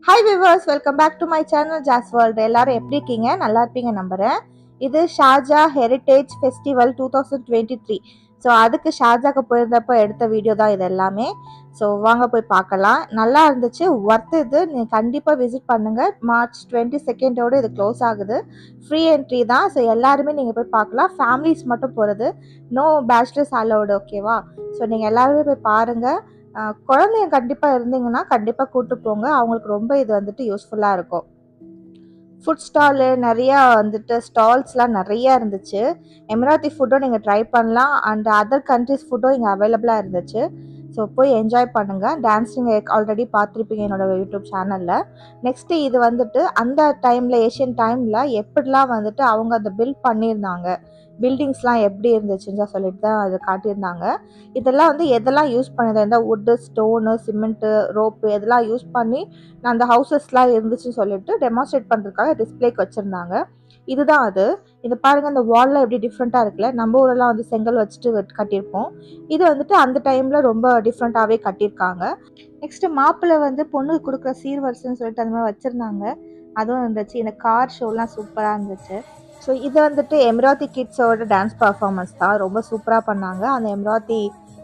hi viewers welcome back to my channel ஜாஸ் world எல்லாரும் எப்படி இருக்கீங்க நல்லா இருப்பீங்க நம்புறேன் இது Sharjah heritage festival two thousand twenty three so அதுக்கு ஷார்ஜாக்கு போயிருந்தப்போ எடுத்த வீடியோ தான் இது எல்லாமே ஸோ வாங்க போய் பார்க்கலாம் நல்லா இருந்துச்சு ஒர்த் இது நீங்கள் கண்டிப்பாக விசிட் பண்ணுங்கள் மார்ச் டுவெண்ட்டி செகண்டோடு இது க்ளோஸ் ஆகுது ஃப்ரீ என்ட்ரி தான் ஸோ எல்லாருமே நீங்கள் போய் பார்க்கலாம் ஃபேமிலிஸ் மட்டும் போகிறது நோ பேச்சுலர்ஸ் அலோடு ஓகேவா ஸோ நீங்கள் எல்லாருமே போய் பாருங்கள் ஆஹ் குழந்தைங்க கண்டிப்பாக இருந்தீங்கன்னா கண்டிப்பாக கூட்டு போங்க அவங்களுக்கு ரொம்ப இது வந்துட்டு யூஸ்ஃபுல்லாக இருக்கும் ஃபுட் ஸ்டாலு நிறையா வந்துட்டு ஸ்டால்ஸ்லாம் நிறையா இருந்துச்சு எமிராத்தி ஃபுட்டும் நீங்கள் ட்ரை பண்ணலாம் அண்ட் அதர் கண்ட்ரிஸ் ஃபுட்டும் இங்கே அவைலபிளாக இருந்துச்சு ஸோ போய் என்ஜாய் பண்ணுங்கள் டான்ஸ் நீங்கள் ஆல்ரெடி பார்த்துருப்பீங்க என்னோட யூடியூப் சேனலில் நெக்ஸ்ட்டு இது வந்துட்டு அந்த டைமில் ஏஷியன் டைமில் எப்படிலாம் வந்துட்டு அவங்க அந்த பில்ட் பண்ணியிருந்தாங்க பில்டிங்ஸ்லாம் எப்படி இருந்துச்சுன்னு சொல்லிட்டு தான் அது காட்டியிருந்தாங்க இதெல்லாம் வந்து எதெல்லாம் யூஸ் பண்ணுது இந்த வுட்டு ஸ்டோனு சிமெண்ட்டு ரோப்பு இதெல்லாம் யூஸ் பண்ணி அந்த ஹவுசஸ்லாம் இருந்துச்சுன்னு சொல்லிட்டு டெமான்ஸ்ட்ரேட் பண்ணுறதுக்காக டிஸ்பிளேக்கு வச்சுருந்தாங்க இதுதான் அது இது பாருங்கள் இந்த வாலில் எப்படி டிஃப்ரெண்ட்டாக இருக்குல்ல நம்ம ஊரெல்லாம் வந்து செங்கல் வச்சுட்டு வெட்- கட்டியிருப்போம் இது வந்துட்டு அந்த டைமில் ரொம்ப டிஃப்ரெண்ட்டாகவே கட்டியிருக்காங்க நெக்ஸ்ட்டு மாப்பிள்ளை வந்து பொண்ணுக்கு கொடுக்குற சீர்வரிசைன்னு சொல்லிட்டு அந்த மாதிரி வச்சுருந்தாங்க அதுவும் இருந்துச்சு இந்த கார் ஷோலாம் சூப்பராக இருந்துச்சு ஸோ இது வந்துட்டு எம்ராத்தி கிட்ஸோட டான்ஸ் பர்ஃபார்மன்ஸ் தான் ரொம்ப சூப்பராக பண்ணாங்க அந்த எம்ராத்தி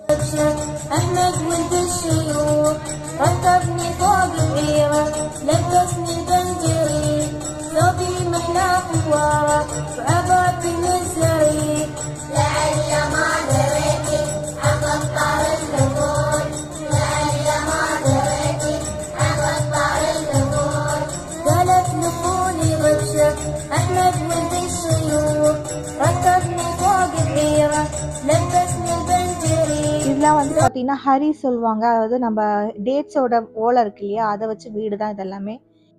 أحمد ولد الشيوخ ركبني فوق الغيرة لبسني البنجري ثوبي محلى قوارة وعبرت من الزريق لعل ما دريتي عقطر الهموم لعل ما دريتي عقطر الهموم قالت نفوني غبشة أحمد ولد الشيوخ ركبني فوق الغيرة لبسني البنجري இதெல்லாம் வந்து பார்த்தீங்கன்னா ஹரி சொல்லுவாங்க அதாவது நம்ம டேட்ஸோட ஓலை இருக்கு இல்லையா அதை வச்சு வீடு தான் இதெல்லாமே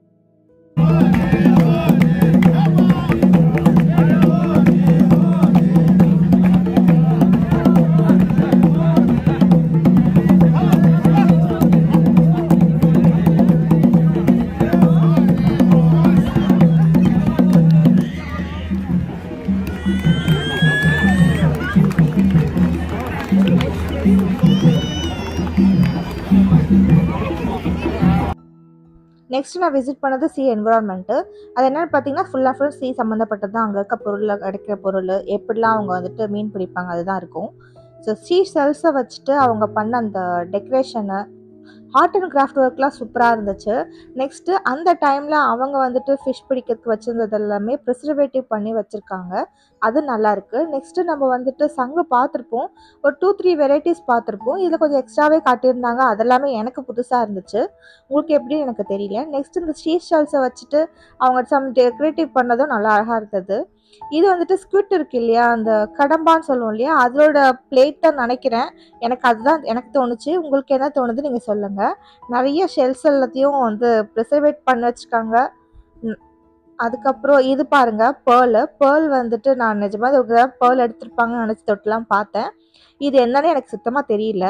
நெக்ஸ்ட் நான் விசிட் பண்ணது சி என்விரான்மெண்ட்டு அது என்னன்னு பார்த்தீங்கன்னா ஃபுல் அண்ட் ஃபுல் சி சம்மந்தப்பட்டது தான் அங்கே இருக்க பொருளில் கிடைக்கிற பொருள் எப்படிலாம் அவங்க வந்துட்டு மீன் பிடிப்பாங்க அதுதான் இருக்கும் ஸோ சி செல்ஸை வச்சுட்டு அவங்க பண்ண அந்த டெக்கரேஷனு ஆர்ட் அண்ட் கிராஃப்ட் ஒர்க்லாம் சூப்பராக இருந்துச்சு நெக்ஸ்ட்டு அந்த டைமில் அவங்க வந்துட்டு ஃபிஷ் பிடிக்கிறதுக்கு வச்சுருந்தது எல்லாமே ப்ரிசர்வேட்டிவ் பண்ணி வச்சுருக்காங்க அது நல்லா இருக்கு நெக்ஸ்ட்டு நம்ம வந்துட்டு சங்கு பார்த்துருப்போம் ஒரு டூ த்ரீ வெரைட்டிஸ் பார்த்துருப்போம் இதில் கொஞ்சம் எக்ஸ்ட்ராவே காட்டியிருந்தாங்க அதெல்லாமே எனக்கு புதுசாக இருந்துச்சு உங்களுக்கு எப்படி எனக்கு தெரியல நெக்ஸ்ட் இந்த ஸ்டீல் ஷால்ஸை வச்சுட்டு அவங்க சம் டெக்கரேட்டிவ் பண்ணதும் நல்லா அழகாக இருந்தது இது வந்துட்டு ஸ்குவிட் இருக்கு இல்லையா அந்த கடம்பான்னு சொல்லுவோம் இல்லையா அதோட பிளேட் தான் நினைக்கிறேன் எனக்கு அதுதான் எனக்கு தோணுச்சு உங்களுக்கு என்ன தோணுது நீங்கள் சொல்லுங்கள் நிறைய ஷெல்ஸ் எல்லாத்தையும் வந்து ப்ரிசர்வேட் பண்ணி வச்சுருக்காங்க ம், அதுக்கப்புறம் இது பாருங்க பேர்லு பேர்ல் வந்துட்டு நான் நிஜமாக ஒரு பேர்ல் எடுத்திருப்பாங்கன்னு நினச்சி தொட்டுலாம் பார்த்தேன் இது என்னன்னு எனக்கு சுத்தமாக தெரியல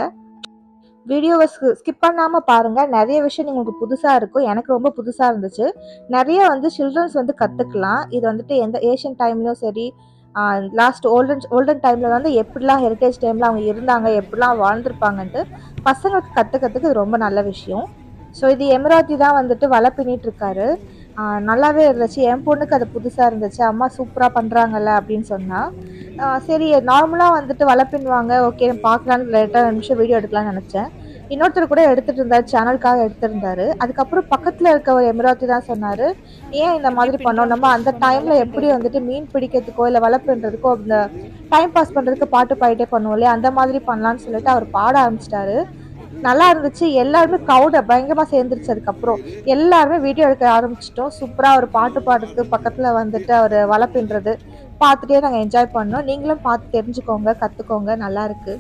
வீடியோவை ஸ்கிப் பண்ணாமல் பாருங்கள் நிறைய விஷயம் உங்களுக்கு புதுசாக இருக்கும் எனக்கு ரொம்ப புதுசாக இருந்துச்சு நிறைய வந்து சில்ட்ரன்ஸ் வந்து கற்றுக்கலாம் இது வந்துட்டு எந்த ஏஷியன் டைம்லையும் சரி லாஸ்ட் ஓல்டன் ஓல்டன் டைமில் வந்து எப்படிலாம் ஹெரிட்டேஜ் டைமில் அவங்க இருந்தாங்க எப்படிலாம் வாழ்ந்திருப்பாங்கன்ட்டு பசங்களுக்கு கற்றுக்கிறதுக்கு இது ரொம்ப நல்ல விஷயம் ஸோ இது எமராத்தி தான் வந்துட்டு வலை பின்னிட்டு இருக்காரு ஆஹ் நல்லாவே இருந்துச்சு என் பொண்ணுக்கு அது புதுசாக இருந்துச்சு அம்மா சூப்பராக பண்ணுறாங்கல்ல அப்படின்னு சொன்னால் சரி நார்மலாக வந்துட்டு வலை பின்னுவாங்க ஓகே பார்க்கலான்னு லேட்டாக நிமிஷம் வீடியோ எடுக்கலாம்னு நினச்சேன் இன்னொருத்தர் கூட எடுத்துட்டு இருந்தார் சேனலுக்காக எடுத்திருந்தாரு அதுக்கப்புறம் பக்கத்தில் இருக்க ஒரு எமராத்தி தான் சொன்னார் ஏன் இந்த மாதிரி பண்ணோம் நம்ம அந்த டைமில் எப்படி வந்துட்டு மீன் பிடிக்கிறதுக்கோ இல்லை வலை பின்னுறதுக்கோ அந்த டைம் பாஸ் பண்ணுறதுக்கு பாட்டு பாடிட்டே பண்ணுவோம் இல்லையா அந்த மாதிரி பண்ணலான்னு சொல்லிட்டு அவர் பாட ஆரம்பிச்சிட்டாரு நல்லா இருந்துச்சு எல்லாருமே க்ரௌட பயங்கரமாக சேர்ந்துருச்சு அதுக்கப்புறம் எல்லாருமே வீடியோ எடுக்க ஆரம்பிச்சிட்டோம் சூப்பராக ஒரு பாட்டு பாடுறது பக்கத்தில் வந்துட்டு அவர் வலை பின்னுறது பார்த்துட்டே நாங்கள் என்ஜாய் பண்ணோம் நீங்களும் பார்த்து தெரிஞ்சுக்கோங்க கற்றுக்கோங்க நல்லா இருக்கு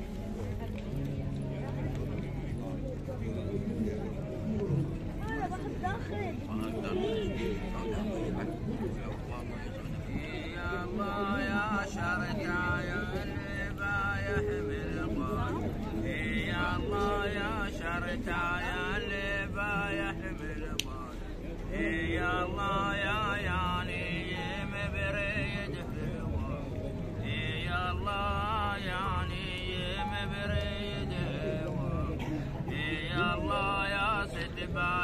يا الله يا شركة يا اللي بايحمل قول يا الله يا شركة يا اللي بايحمل قول يا الله يا يعني مبريد في الوقت يا الله يعني مبريد يا الله يا ست بايا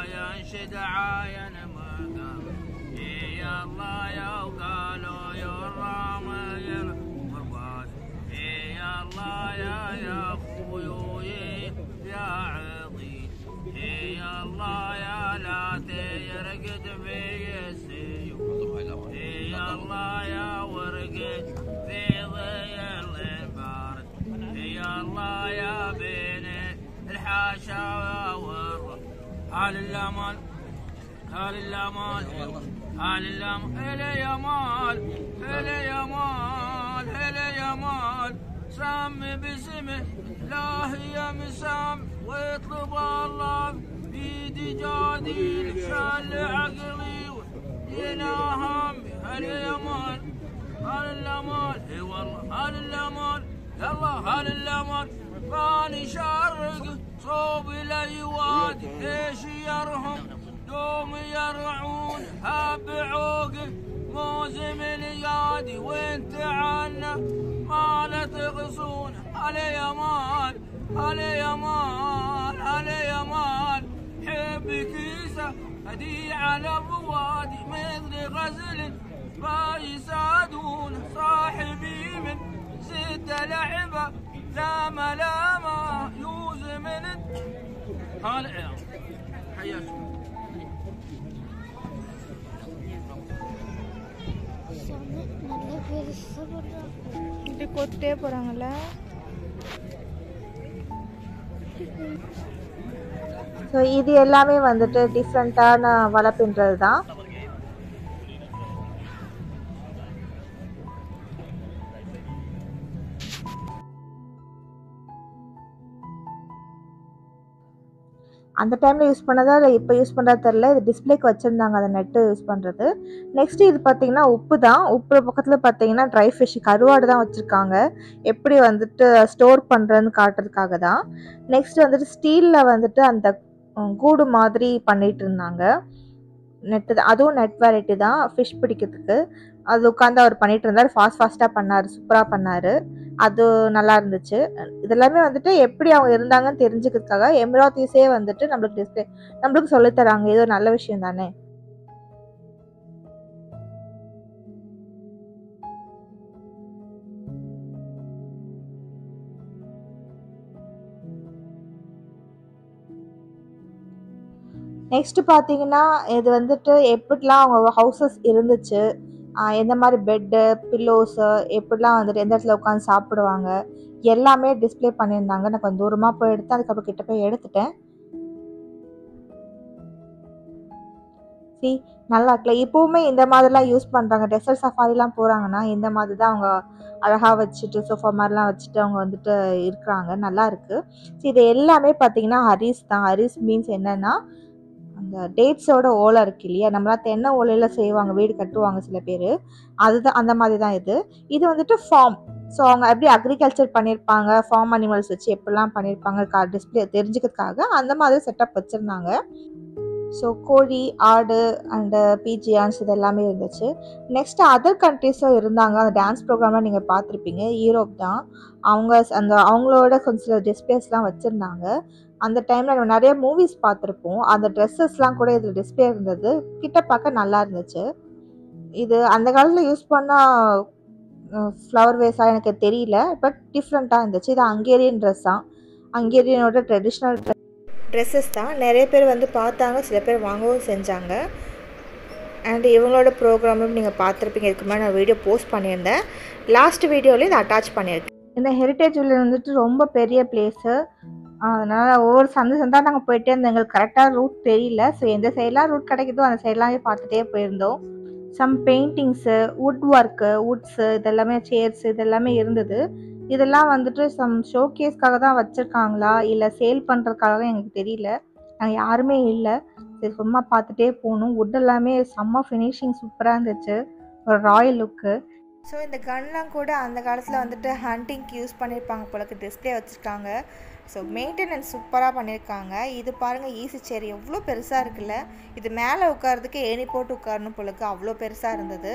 وش دعاين مقام يا الله يا وقالوا يا الرامي مرباط يا الله يا يا خويي يا عظيم يا الله يا لا تيرقد في السيوف يا الله يا ورقد في ظل البارد يا الله يا بين الحاشا والرب هل الأمان هل الأمان هل الأمان إلي يا مال إلي يا مال إلي يا مال سمي باسمه لا هي مسام واطلب الله بيدي جادي شال عقلي ينا همي هل يا مال هل الأمان اي والله هل الأمان يلا هل الأمان ماني شرق صوب لي وادي ليش يرهم دوم يرعون هب عوقه موزم اليادي وانت عنا ما لا تغصون علي يا مال علي يا مال علي يا مال حب كيسة هدي على الروادي مثل غزل فيسادون صاحبي من ست لعبة لا ملامة يوزم من هلا حياكم சாமி நல்ல பெருசு பண்றான் இப்படி கொட்டே போகிறாங்கல்ல ஸோ இது எல்லாமே வந்துட்டு டிஃப்ரெண்ட்டான வளர்ப்புன்றது தான் அந்த டைமில் யூஸ் பண்ணதா இல்லை இப்போ யூஸ் பண்ணுறதா தெரில இது டிஸ்பிளேக்கு வச்சுருந்தாங்க அந்த நெட்டு யூஸ் பண்ணுறது நெக்ஸ்ட் இது பார்த்தீங்கன்னா உப்பு தான் உப்பு பக்கத்தில் பார்த்தீங்கன்னா ட்ரை ஃபிஷ் கருவாடு தான் வச்சுருக்காங்க எப்படி வந்துட்டு ஸ்டோர் பண்ணுறதுன்னு காட்டுறதுக்காக தான் நெக்ஸ்ட் வந்துட்டு ஸ்டீலில் வந்துட்டு அந்த உம், கூடு மாதிரி பண்ணிட்டு இருந்தாங்க நெட்டு தான் அதுவும் நெட் வெரைட்டி தான் ஃபிஷ் பிடிக்கிறதுக்கு அது உட்காந்து அவர் பண்ணிட்டு இருந்தார் ஃபாஸ்ட் ஃபாஸ்ட்டாக பண்ணார் சூப்பராக பண்ணார் அது நல்லா இருந்துச்சு இதெல்லாமே வந்துட்டு எப்படி அவங்க இருந்தாங்கன்னு தெரிஞ்சுக்கிறதுக்காக எம்ராத்தீஸே வந்துட்டு நம்மளுக்கு டிஸ்பிளே நம்மளுக்கு சொல்லித் தராங்க இது ஒரு நல்ல விஷயம் தானே நெக்ஸ்ட் பார்த்தீங்கன்னா இது வந்துட்டு எப்படிலாம் அவங்க ஹவுசஸ் இருந்துச்சு ஆஹ் எந்த மாதிரி பெட்டு பில்லோஸு எப்படிலாம் வந்துட்டு எந்த இடத்துல உட்காந்து சாப்பிடுவாங்க எல்லாமே டிஸ்ப்ளே பண்ணியிருந்தாங்க நான் கொஞ்சம் தூரமாக போய் எடுத்து அதுக்கப்புறம் கிட்ட போய் எடுத்துட்டேன் சி நல்லா இருக்குல்ல இப்போவுமே இந்த மாதிரிலாம் யூஸ் பண்ணுறாங்க டெசர்ட் சஃபாரிலாம் போகிறாங்கன்னா இந்த மாதிரி தான் அவங்க அழகாக வச்சுட்டு சோஃபா மாதிரிலாம் வச்சுட்டு அவங்க வந்துட்டு இருக்கிறாங்க நல்லா இருக்கு ஸோ இது எல்லாமே பார்த்தீங்கன்னா ஹரிஸ் தான் ஹரிஸ் மீன்ஸ் என்னன்னா அந்த டேட்ஸோட ஓலை இருக்கு இல்லையா நம்மளாம் தென்னை ஓலையில் செய்வாங்க வீடு கட்டுவாங்க சில பேர் அதுதான் அந்த மாதிரி தான் இது இது வந்துட்டு ஃபார்ம் ஸோ அவங்க எப்படி அக்ரிகல்ச்சர் பண்ணியிருப்பாங்க ஃபார்ம் அனிமல்ஸ் வச்சு எப்படிலாம் பண்ணியிருப்பாங்க கா டிஸ்பிளே தெரிஞ்சுக்கிறதுக்காக அந்த மாதிரி செட்டப் வச்சுருந்தாங்க ஸோ கோழி ஆடு அண்டு பிஜியான்ஸ் இது எல்லாமே இருந்துச்சு நெக்ஸ்ட் அதர் கண்ட்ரீஸும் இருந்தாங்க அந்த டான்ஸ் ப்ரோக்ராம்லாம் நீங்கள் பார்த்துருப்பீங்க யூரோப் தான் அவங்க ஸ்- அந்த அவங்களோட கொஞ்சம் சில டிஸ்பிளேஸ்லாம் வச்சுருந்தாங்க அந்த டைமில் நம்ம நிறைய மூவிஸ் பார்த்துருப்போம் அந்த ட்ரெஸ்ஸஸ்லாம் கூட இதில் டிஸ்பிளே இருந்தது கிட்ட பார்க்க நல்லா இருந்துச்சு இது அந்த காலத்தில் யூஸ் பண்ணால் ஃப்ளவர் வேஸாக எனக்கு தெரியல பட் டிஃப்ரெண்ட்டாக இருந்துச்சு இது ஹங்கேரியன் ட்ரெஸ் தான் ஹங்கேரியனோட ட்ரெடிஷ்னல் ட்ரெஸ்ஸஸ் தான் நிறைய பேர் வந்து பார்த்தாங்க சில பேர் வாங்கவும் செஞ்சாங்க அண்ட் இவங்களோட ப்ரோக்ராமும் நீங்கள் பார்த்துருப்பீங்க இதுக்கு முன்னாடி நான் வீடியோ போஸ்ட் பண்ணியிருந்தேன் லாஸ்ட் வீடியோலேயும் இதை அட்டாச் பண்ணியிருக்கேன் இந்த ஹெரிட்டேஜ் வில்லேஜ் வந்துட்டு ரொம்ப பெரிய பிளேஸு அதனால் ஒவ்வொரு சந்து சந்தாக நாங்கள் போயிட்டே இருந்தோம் எங்களுக்கு கரெக்டாக ரூட் தெரியல ஸோ எந்த சைடெலாம் ரூட் கிடைக்குதோ அந்த சைட்லாமே பார்த்துட்டே போயிருந்தோம் some paintings wood work woods இதெல்லாமே சேர்ஸ் இதெல்லாமே இருந்தது இதெல்லாம் வந்துட்டு சம் ஷோகேஸ்க்காக தான் வச்சுருக்காங்களா இல்லை சேல் பண்ணுறதுக்காக தான் எனக்கு தெரியல நாங்கள் யாருமே இல்லை சரி சும்மா பார்த்துட்டே போகணும் வுட் எல்லாமே செம்ம ஃபினிஷிங் சூப்பராக இருந்துச்சு ஒரு ராயல் லுக்கு ஸோ இந்த கன்லாம் கூட அந்த காலத்தில் வந்துட்டு ஹண்டிங்க்கு யூஸ் பண்ணியிருப்பாங்க போலக்கு டிஸ்பிளே வச்சுருக்காங்க ஸோ மெயின்டெனன்ஸ் சூப்பராக பண்ணியிருக்காங்க இது பாருங்கள் ஈஸி சேர் எவ்வளோ பெருசாக இருக்குல்ல இது மேலே உட்காரதுக்கு ஏணி போட்டு உட்காரணும் போலக்கு அவ்வளோ பெருசாக இருந்தது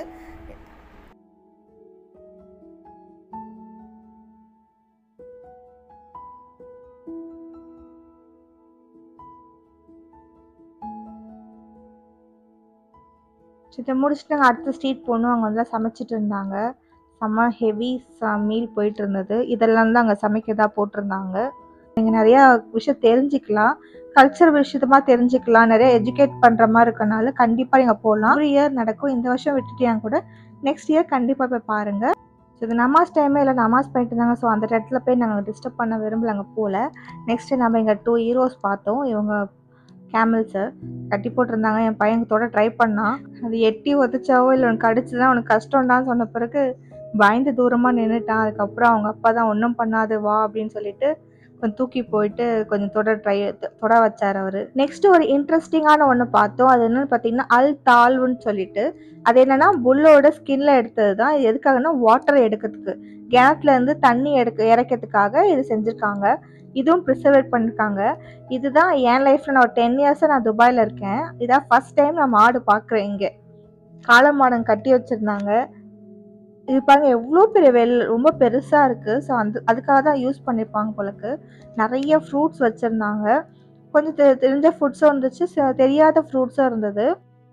ஸோ இதை முடிச்சுட்டு நாங்கள் அடுத்த ஸ்ட்ரீட் போகணும் அங்கே வந்து சமைச்சிட்டு இருந்தாங்க செம்ம ஹெவி மீல் போயிட்டு இருந்தது இதெல்லாம் தான் அங்கே சமைக்கிறதா போட்டிருந்தாங்க நீங்கள் நிறையா விஷயம் தெரிஞ்சுக்கலாம் கல்ச்சர் விஷயத்தமா தெரிஞ்சுக்கலாம் நிறைய எஜுகேட் பண்ணுற மாதிரி இருக்கனால கண்டிப்பாக நீங்கள் போகலாம் ஒரு இயர் நடக்கும் இந்த வருஷம் விட்டுட்டியா கூட நெக்ஸ்ட் இயர் கண்டிப்பாக போய் பாருங்கள் ஸோ இது நமாஸ் டைமே இல்லை நமாஸ் பண்ணிட்டு இருந்தாங்க ஸோ அந்த இடத்துல போய் நாங்கள் டிஸ்டர்ப் பண்ண விரும்பல அங்கே போகல நெக்ஸ்ட்டு நம்ம இங்கே டூ ஹீரோஸ் பார்த்தோம் இவங்க கேமல்ஸு கட்டி போட்டிருந்தாங்க என் பையன் தொட ட்ரை பண்ணான் அது எட்டி ஒதைச்சாவோ இல்லை உனக்கு கடிச்சுதான் உனக்கு கஷ்டம்டான்னு சொன்ன பிறகு பயந்து தூரமாக நின்றுட்டான் அதுக்கப்புறம் அவங்க அப்பா தான் ஒன்றும் பண்ணாது வா அப்படின்னு சொல்லிட்டு கொஞ்சம் தூக்கி போயிட்டு கொஞ்சம் தொட ட்ரை தொட வச்சார் அவர் நெக்ஸ்ட் ஒரு இன்ட்ரெஸ்டிங்கான ஒன்று பார்த்தோம் அது என்னன்னு பார்த்தீங்கன்னா அல் தால்வுன்னு சொல்லிட்டு அது என்னன்னா புல்லோட ஸ்கின்ல எடுத்தது தான் இது எதுக்காகனா வாட்டர் எடுக்கிறதுக்கு கிணத்துல இருந்து தண்ணி எடுக்க இறக்கிறதுக்காக இது செஞ்சுருக்காங்க இதுவும் ப்ரிசர்வேட் பண்ணியிருக்காங்க இதுதான் என் லைஃப்பில் நான் ஒரு டென் இயர்ஸாக நான் துபாயில் இருக்கேன் இதான் ஃபர்ஸ்ட் டைம் நான் மாடு பார்க்குறேன் இங்கே காளை மாடம் கட்டி வச்சுருந்தாங்க இது பாருங்க எவ்வளோ பெரிய வெள் ரொம்ப பெருசாக இருக்குது ஸோ அந்த அதுக்காக தான் யூஸ் பண்ணியிருப்பாங்க போலக்கு நிறைய ஃப்ரூட்ஸ் வச்சுருந்தாங்க கொஞ்சம் தெ தெரிஞ்ச ஃப்ரூட்ஸும் இருந்துச்சு சில தெரியாத ஃப்ரூட்ஸும் இருந்தது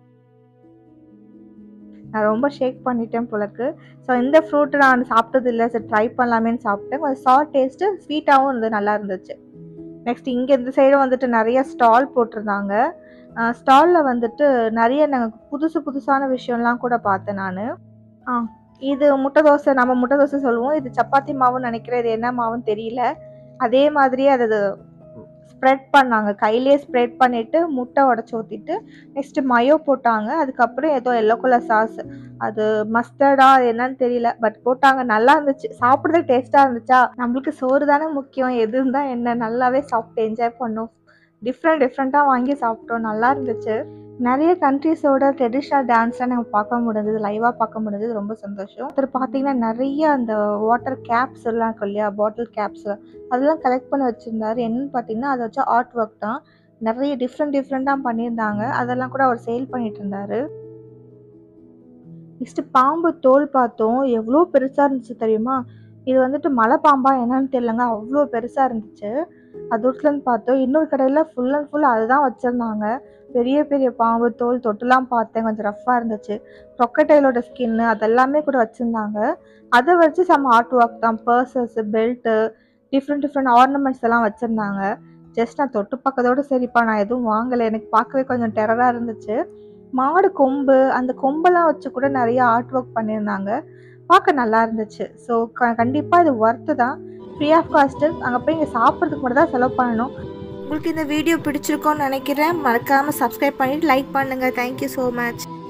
நான் ரொம்ப ஷேக் பண்ணிட்டேன் போலக்கு ஸோ இந்த ஃப்ரூட்டு நான் சாப்பிட்டது இல்லை சரி ட்ரை பண்ணலாமேன்னு சாப்பிட்டேன் கொஞ்சம் சாஃப்ட் டேஸ்ட்டு ஸ்வீட்டாகவும் இருந்தது நல்லா இருந்துச்சு நெக்ஸ்ட் இங்கே இந்த சைடு வந்துட்டு நிறைய ஸ்டால் போட்டிருந்தாங்க ஸ்டாலில் வந்துட்டு நிறைய நாங்கள் புதுசு புதுசான விஷயம்லாம் கூட பார்த்தேன் நான் ஆ இது முட்டை தோசை நம்ம முட்டை தோசை சொல்லுவோம் இது சப்பாத்தி மாவுன்னு நினைக்கிறேன் இது என்ன மாவுன்னு தெரியல அதே மாதிரியே அது ஸ்ப்ரெட் பண்ணாங்க கையிலே ஸ்ப்ரெட் பண்ணிவிட்டு முட்டை உடச்சி ஊற்றிட்டு நெக்ஸ்ட்டு மயோ போட்டாங்க அதுக்கப்புறம் ஏதோ எல்லோ கலர் சாஸ் அது மஸ்டர்டா என்னன்னு தெரியல பட் போட்டாங்க நல்லா இருந்துச்சு சாப்பிட்றதுக்கு டேஸ்ட்டாக இருந்துச்சா நம்மளுக்கு சோறு தானே முக்கியம் எது இருந்தால் என்ன நல்லாவே சாப்பிட்டு என்ஜாய் பண்ணோம் டிஃப்ரெண்ட் டிஃப்ரெண்ட்டாக வாங்கி சாப்பிட்டோம் நல்லா இருந்துச்சு நிறைய கண்ட்ரீஸோட ட்ரெடிஷ்னல் டான்ஸ்லாம் நம்ம பார்க்க முடிஞ்சது லைவாக பார்க்க முடிஞ்சது ரொம்ப சந்தோஷம் ஒருத்தர் பார்த்தீங்கன்னா நிறைய அந்த வாட்டர் கேப்ஸ் எல்லாம் இருக்கும் இல்லையா பாட்டில் கேப்ஸ் அதெல்லாம் கலெக்ட் பண்ணி வச்சுருந்தாரு என்னன்னு பார்த்தீங்கன்னா அதை வச்சு ஆர்ட் ஒர்க் தான் நிறைய டிஃப்ரெண்ட் டிஃப்ரெண்ட்டாக பண்ணியிருந்தாங்க அதெல்லாம் கூட அவர் சேல் பண்ணிட்டு இருந்தாரு நெக்ஸ்ட்டு பாம்பு தோல் பார்த்தோம் எவ்வளோ பெருசாக இருந்துச்சு தெரியுமா இது வந்துட்டு மலை பாம்பா என்னன்னு தெரியலங்க அவ்வளோ பெருசாக இருந்துச்சு அது தூரத்துலேருந்து பார்த்தோம் இன்னொரு கடையில் ஃபுல் அண்ட் ஃபுல் அதுதான் வச்சுருந்தாங்க பெரிய பெரிய பாம்பு தோல் தொட்டுலாம் பார்த்தேன் கொஞ்சம் ரஃப்பாக இருந்துச்சு crocodile-ஓட ஸ்கின்னு அதெல்லாமே கூட வச்சுருந்தாங்க அதை வச்சு செம்ம ஆர்ட் ஒர்க் தான் purses belt different different ornaments எல்லாம் வச்சுருந்தாங்க ஜஸ்ட் நான் தொட்டு பார்க்கறதோட சரிப்பா நான் எதுவும் வாங்கலை எனக்கு பார்க்கவே கொஞ்சம் டெரராக இருந்துச்சு மாடு கொம்பு அந்த கொம்பெல்லாம் வச்சு கூட நிறைய ஆர்ட் ஒர்க் பண்ணியிருந்தாங்க பார்க்க நல்லா இருந்துச்சு ஸோ க கண்டிப்பாக இது ஒர்த்து தான் ஃப்ரீ ஆஃப் காஸ்ட்டு அங்கே போய் இங்கே சாப்பிட்றதுக்கு மட்டும் தான் செலவு பண்ணணும் உங்களுக்கு இந்த வீடியோ பிடிச்சிருக்கோன்னு நினைக்கிறேன் மறக்காமல் சப்ஸ்கிரைப் பண்ணிவிட்டு லைக் பண்ணுங்கள் தேங்க்யூ ஸோ மச்